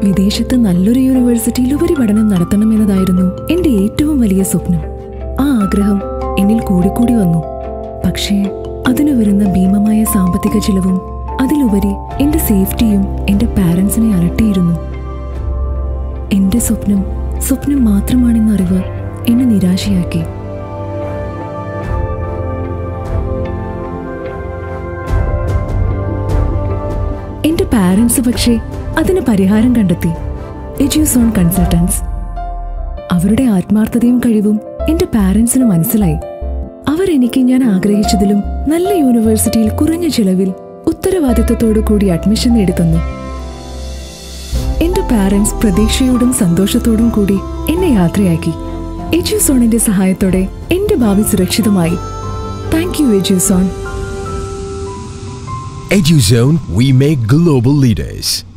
വിദേശത്ത് നല്ലൊരു യൂണിവേഴ്സിറ്റിയിൽ ഉപരിപഠനം നടത്തണമെന്നതായിരുന്നു എന്റെ ഏറ്റവും വലിയ സ്വപ്നം ആ ആഗ്രഹം എന്നിൽ കൂടിക്കൂടി വന്നു പക്ഷേ അതിനു വരുന്ന ഭീമമായ സാമ്പത്തിക ചിലവും അതിലുപരി എന്റെ സേഫ്റ്റിയും എന്റെ പാരൻസിനെ അലട്ടിയിരുന്നു എന്റെ സ്വപ്നം സ്വപ്നം മാത്രമാണെന്ന അറിവ് എന്നെ നിരാശയാക്കി എന്റെ പാരൻസ് പക്ഷേ അതിന് പരിഹാരം കണ്ടെത്തി എജ്യൂസോൺ കൺസൾട്ടൻസ് അവരുടെ ആത്മാർത്ഥതയും കഴിവും എന്റെ പാരൻസിന് മനസ്സിലായി അവർ എനിക്ക് ഞാൻ ആഗ്രഹിച്ചതിലും നല്ല യൂണിവേഴ്സിറ്റിയിൽ കുറഞ്ഞ ചിലവിൽ ഉത്തരവാദിത്തത്തോടു കൂടി അഡ്മിഷൻ നേടിത്തന്നു എന്റെ പാരൻസ് പ്രതീക്ഷയോടും സന്തോഷത്തോടും കൂടി എന്നെ യാത്രയാക്കി എജ്യൂസോണിന്റെ സഹായത്തോടെ എന്റെ ഭാവി സുരക്ഷിതമായി thank you EduZone EduZone, we make global leaders.